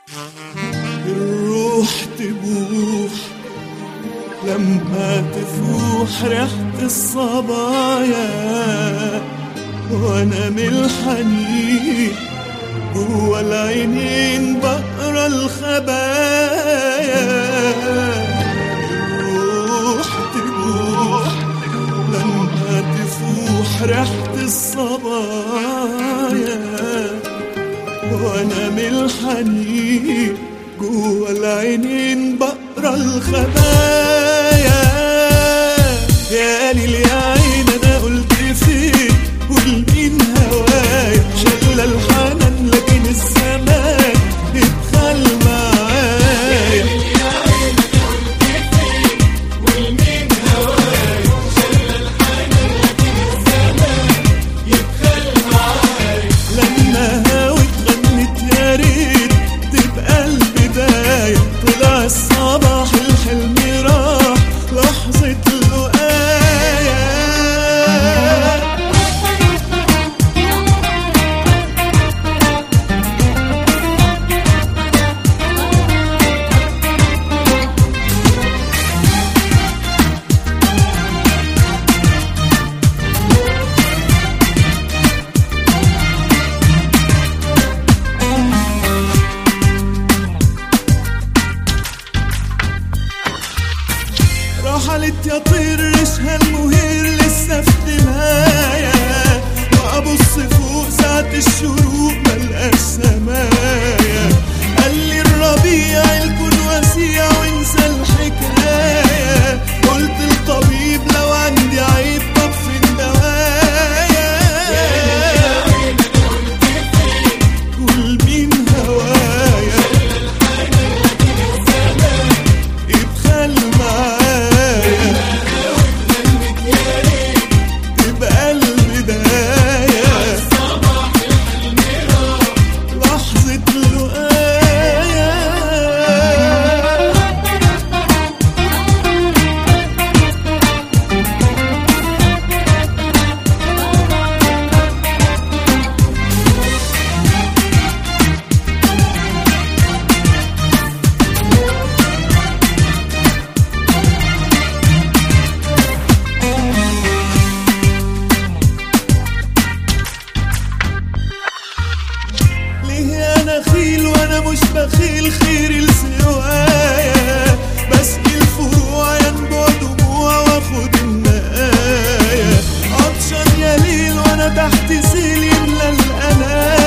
الروح تبوح لما تفوح ريحة الصبايا وانا من الحنين جوا العينين بقرا الخبايا الروح تبوح لما تفوح ريحة الصبايا وانا من الحنين جوا العينين بقرا الخبايا يا ليل يا عين انا قلت فين والمين هوايا شل الحنان لكن الزمان اتخل معايا لما هاوت غنت يا ريت تبقى البداية طلع الصباح الحلم راح لحظة لقايا رحلت يا طير ريشها المهير لسه في دمايا وابص فوق ساعة الشروق ملقاش سمايا قال لي الربيع الكون وسيع وانسى الحكاية قلت الطبيب لو عندي عيب طب فين دوايا قول مين هوايا ادخل معايا تبقى البداية لحظة لقايا ليه انا خيل وانا مش بخيل خير لسوايا بسقي الفروع ينبع دموع واخد النقايا عطشان يا ليل وانا تحت سيل يملى القنايا